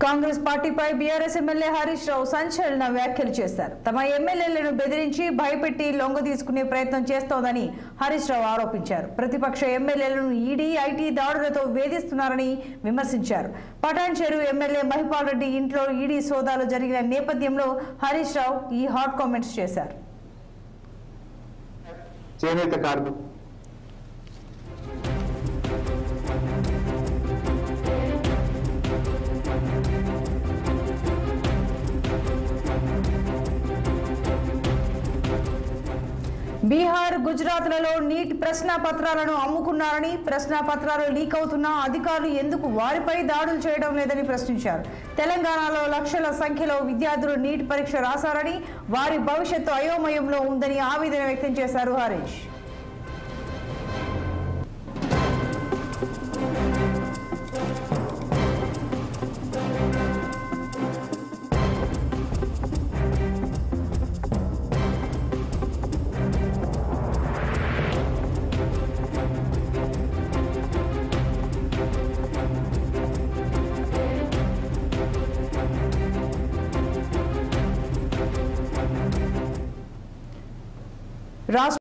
కాంగ్రెస్ పార్టీపై BRS MLA Harish రావు సంచలన వ్యాఖ్యలు చేశారు తమ ఎమ్మెల్యేలను బెదిరించి భయపెట్టి లొంగ తీసుకునే ప్రయత్నం చేస్తోందని హరీష్ రావు ఆరోపించారు ప్రతిపక్ష ఎమ్మెల్యేలను ఈడీ ఐటీ దాడులతో వేధిస్తున్నారని విమర్శించారు పటాన్ చెరువు ఎమ్మెల్యే మహిపాల్ రెడ్డి ఇంట్లో ఈడీ సోదాలు జరిగిన నేపథ్యంలో హరీష్ రావు ఈ హాట్ కామెంట్స్ చేశారు చేనేత కార్మికు బీహార్ గుజరాత్లలో నీట్ ప్రశ్న పత్రాలను అమ్ముకున్నారని ప్రశ్న పత్రాలు లీక్ అవుతున్నా అధికారులు ఎందుకు వారిపై దాడులు చేయడం లేదని ప్రశ్నించారు తెలంగాణలో లక్షల సంఖ్యలో విద్యార్థులు నీట్ పరీక్ష రాశారని వారి భవిష్యత్తు అయోమయంలో ఉందని ఆవేదన వ్యక్తం చేశారు హరీష్ రాష్ట్ర